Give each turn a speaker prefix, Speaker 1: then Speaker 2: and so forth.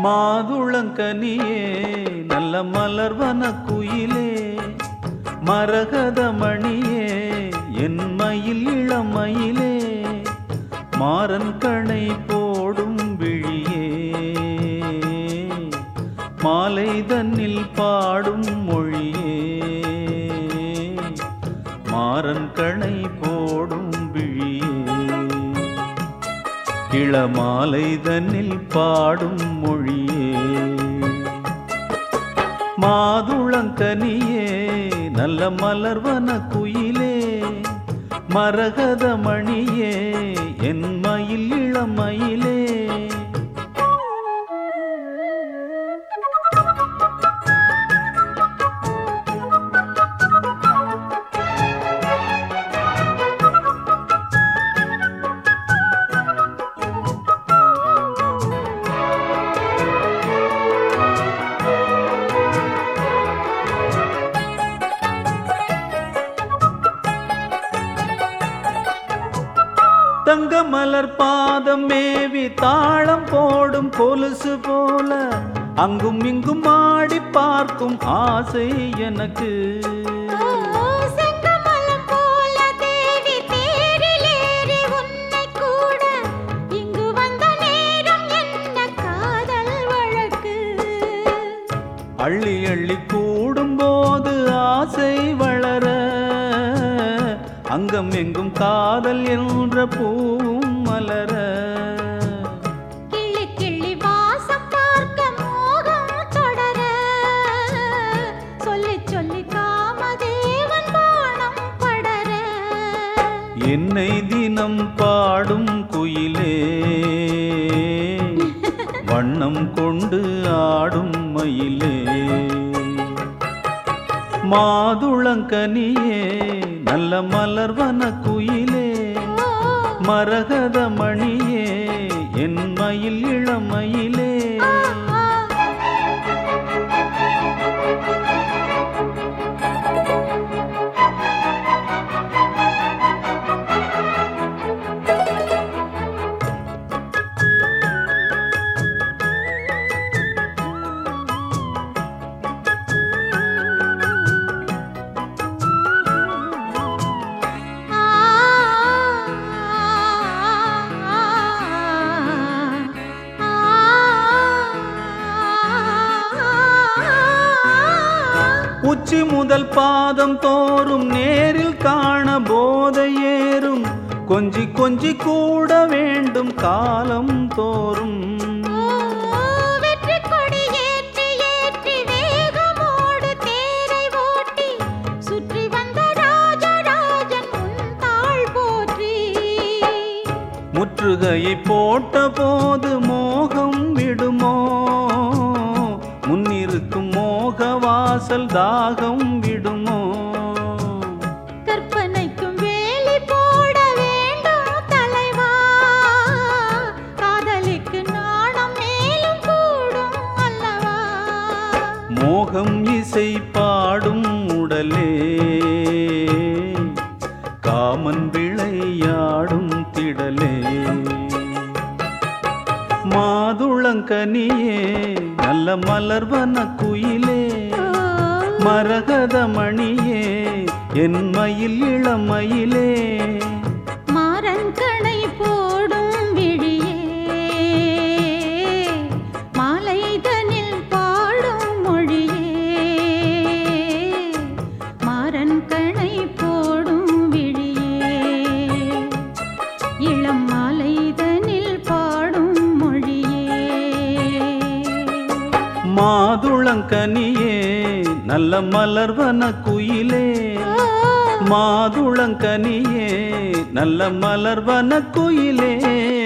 Speaker 1: மாதுளங்கனியே நல்ல மலர்வன குயிலே மரகதமணியே என் மயில் இளமயிலே மாறன் கணை போடும் விழியே மாலை தன்னில் பாடும் மொழியே மாறன் கணை போடும் விழியே இளமாலை தன்னில் பாடும் மொழியே மாதுளங்கனியே நல்ல மலர்வன குயிலே மரகதமணியே என் மயில் இளமயிலே தங்க மலர் பாதம் மேவி தாளம் போடும் கொலுசு போல அங்கும் இங்கும் ஆடி பார்க்கும் ஆசை எனக்கு
Speaker 2: செங்கமலம் போல தேடி தேரிலேறி உன்னை கூட இங்கு வந்த நேரம் என்ன காதல் வழக்கு
Speaker 1: அள்ளி அள்ளி கூடும்போது ஆசை வளர அங்கம் எங்கும் காதல் என்ற பூவும் மலர
Speaker 2: கிள்ளி கிள்ளி வாசம் பார்க்க மோகம் தொடர சொல்லி சொல்லி காமதேவன் பாணம் படர
Speaker 1: என்னை தினம் பாடும் குயிலே வண்ணம் கொண்டு ஆடும் மயிலே மாதுளங்கனியே நல்ல மலர்வன குயிலே
Speaker 2: ஓ,
Speaker 1: மரகதமணியே என் மயில் இளமயிலே
Speaker 2: ஆ, ஆ.
Speaker 1: உச்சி முதல் பாதம் தோறும் நேரில் காண போதை ஏறும் கொஞ்சி கொஞ்சி கூட வேண்டும் காலம் தோறும்
Speaker 2: வெற்றி கொடி ஏற்றி ஏற்றி வேகமோடு தேரை ஓட்டி சுற்றி வந்த ராஜராஜன் உன் தாழ் போற்றி
Speaker 1: முற்றுகையை போட்ட போது மோகம் விடுமோ முன்னிருக்கும் மோக வாசல் தாகம் விடுமோ
Speaker 2: கற்பனைக்கும் வேலி போட வேண்டும் தலைவா காதலிக்கு நாணம் மேலும் கூடும் அல்லவா
Speaker 1: மோகம் இசை பாடும் உடலே காமன் விளையாடும் திடலே மாதுளங்கனியே நல்ல மலர்வன குயிலே மரகதமணியே என் மயில் இளமயிலே
Speaker 2: மாறன் கணை போடும் விழியே மாலைதனில் பாடும் மொழியே மாறன் கணை போடும் விழியே இளம் மாலைதனில் பாடும் மொழியே
Speaker 1: மாதுளங்கனியே நல்ல மலர்வன குயிலே மாதுளங்கனியே நல்ல மலர்வன குயிலே